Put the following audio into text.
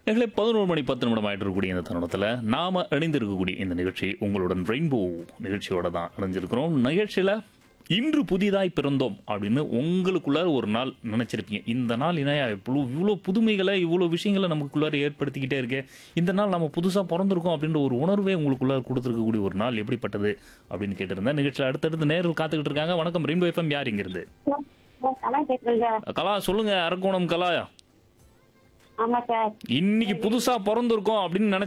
எங்களை பதினோரு மணி பத்து நிமிடம் ஆயிட்டு இருக்கக்கூடிய இந்த தருணத்தில் நாம இணைந்திருக்கக்கூடிய இந்த நிகழ்ச்சி உங்களுடன் ரெயின்போ நிகழ்ச்சியோட தான் இணைஞ்சிருக்கிறோம் நிகழ்ச்சியில் இன்று புதிதாய் பிறந்தோம் அப்படின்னு உங்களுக்குள்ளார ஒரு நாள் நினைச்சிருப்பீங்க இந்த நாள் இணையா இவ்வளோ இவ்வளோ புதுமைகளை இவ்வளோ விஷயங்களை நமக்குள்ளார ஏற்படுத்திக்கிட்டே இருக்கே இந்த நாள் நம்ம புதுசாக பிறந்திருக்கோம் அப்படின்ற ஒரு உணர்வே உங்களுக்குள்ளார கொடுத்துருக்கக்கூடிய ஒரு நாள் எப்படிப்பட்டது அப்படின்னு கேட்டிருந்தேன் நிகழ்ச்சியில் அடுத்தடுத்து நேரில் காத்துக்கிட்டு இருக்காங்க வணக்கம் ரெயின்போ எஃப்எம் யார் இங்கிருந்து கலா பேசுறேன் சார் கலா சொல்லுங்க அரக்கோணம் கலா ஆமா சார் இன்னைக்கு புதுசா பிறந்திருக்கோம் அப்படின்னு நினைச்சு